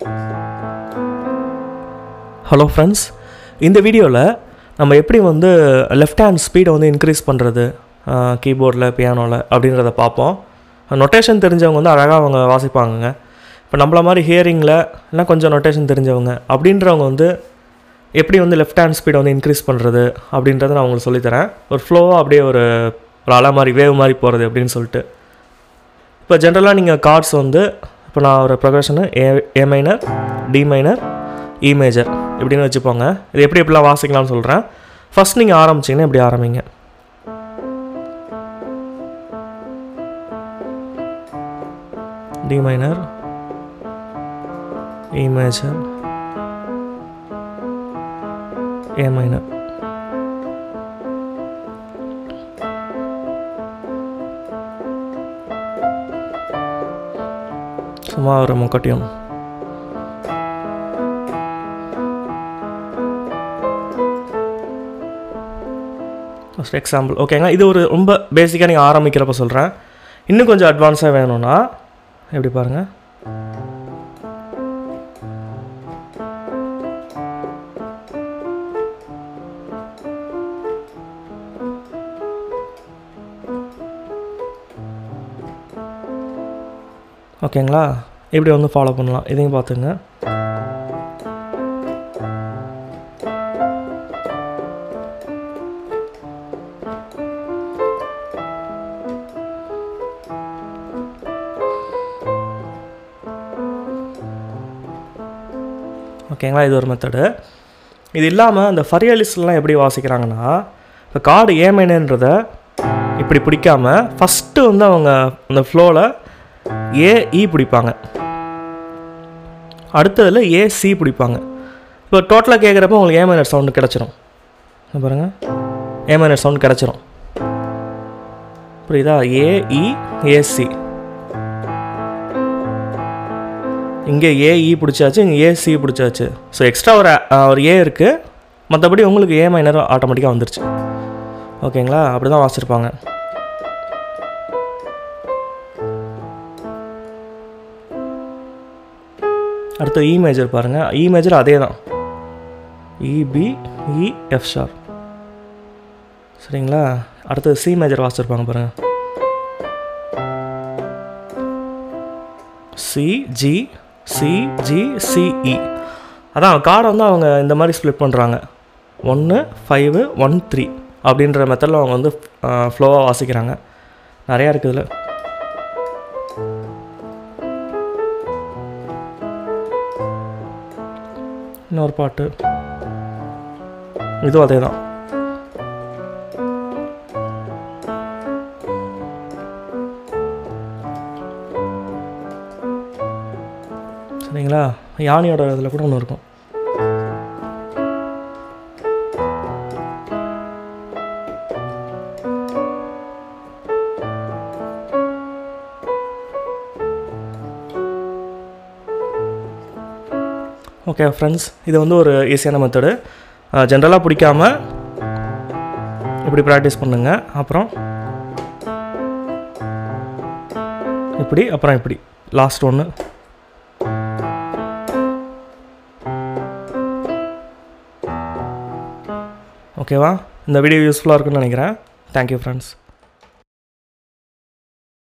hello friends இந்த வீடியோவில் நம்ம எப்படி வந்து லெஃப்ட் ஹேண்ட் ஸ்பீடை வந்து இன்க்ரீஸ் பண்ணுறது கீபோர்டில் பியானோவில் அப்படின்றத பார்ப்போம் நொட்டேஷன் தெரிஞ்சவங்க வந்து அழகாக அவங்க வாசிப்பாங்கங்க இப்போ நம்மள மாதிரி ஹியரிங்கில் இல்லை கொஞ்சம் நொட்டேஷன் தெரிஞ்சவங்க அப்படின்றவங்க வந்து எப்படி வந்து லெஃப்ட் ஹேண்ட் ஸ்பீடை வந்து இன்க்ரீஸ் பண்ணுறது அப்படின்றத நான் உங்களுக்கு சொல்லித்தரேன் ஒரு ஃப்ளோவாக அப்படியே ஒரு ஒரு அலை மாதிரி வேவ் மாதிரி போகிறது அப்படின்னு சொல்லிட்டு இப்போ ஜென்ரலாக நீங்கள் கார்ட்ஸ் வந்து இப்போ நான் ஒரு ப்ரொக்ரஷனு A A minor D minor E major இப்படின்னு வச்சுப்போங்க இது எப்படி எப்படிலாம் வாசிக்கலாம்னு சொல்கிறேன் ஃபஸ்ட் நீங்கள் ஆரம்பிச்சிங்கன்னா இப்படி ஆரம்பிங்க D minor E major A minor சும்மா ஒரு முக்கட்டியும் ஃபஸ்ட் எக்ஸாம்பிள் ஓகேங்க இது ஒரு ரொம்ப பேசிக்காக நீங்கள் ஆரம்பிக்கிறப்ப சொல்கிறேன் இன்னும் கொஞ்சம் அட்வான்ஸாக வேணும்னா எப்படி பாருங்கள் ஓகேங்களா இப்படி வந்து ஃபாலோ பண்ணலாம் இதையும் பார்த்துங்க ஓகேங்களா இது ஒரு மெத்தடு இது இல்லாமல் அந்த ஃபரியலிஸ்ட்லாம் எப்படி வாசிக்கிறாங்கன்னா இப்போ கார்டு ஏமைனன்றத இப்படி பிடிக்காம ஃபஸ்ட்டு வந்து அவங்க அந்த ஃப்ளோவில் ஏஇ பிடிப்பாங்க அடுத்ததில் ஏசி பிடிப்பாங்க இப்போ டோட்டலாக கேட்குறப்ப உங்களுக்கு ஏ மைனர் சவுண்டு கிடச்சிரும் பாருங்கள் ஏ மைனர் சவுண்ட் கிடச்சிரும் புரியுதா ஏஇ ஏசி இங்கே ஏஇ பிடிச்சாச்சு இங்கே ஏசி பிடிச்சாச்சு ஸோ எக்ஸ்ட்ரா ஒரு ஒரு ஏ இருக்குது மற்றபடி உங்களுக்கு ஏ மைனர் ஆட்டோமேட்டிக்காக வந்துருச்சு ஓகேங்களா அப்படி தான் வாசிச்சிருப்பாங்க அடுத்து இ மேஜர் பாருங்கள் இ மேஜர் அதே தான் இபி இ எஃப் ஷார் சரிங்களா அடுத்தது சி மேஜர் வாசிச்சிருப்பாங்க பாருங்கள் C G C G C E அதான் கார்டை வந்து அவங்க இந்த மாதிரி ஸ்ப்ளிட் பண்ணுறாங்க ஒன்று ஃபைவு ஒன் த்ரீ அப்படின்ற மெத்தடில் அவங்க வந்து ஃப்ளோவாக வாசிக்கிறாங்க நிறையா இருக்குது இதில் இன்னொரு பாட்டு இதுவும் அதே தான் சரிங்களா யானையோட இதில் கூட ஒன்று இருக்கும் ஓகே ஃப்ரெண்ட்ஸ் இது வந்து ஒரு ஈஸியான மெத்தடு ஜென்ரலாக பிடிக்காம இப்படி ப்ராக்டிஸ் பண்ணுங்க அப்புறம் இப்படி அப்புறம் இப்படி லாஸ்ட் ஒன்று ஓகேவா இந்த வீடியோ யூஸ்ஃபுல்லாக இருக்குன்னு நினைக்கிறேன் தேங்க்யூ ஃப்ரெண்ட்ஸ்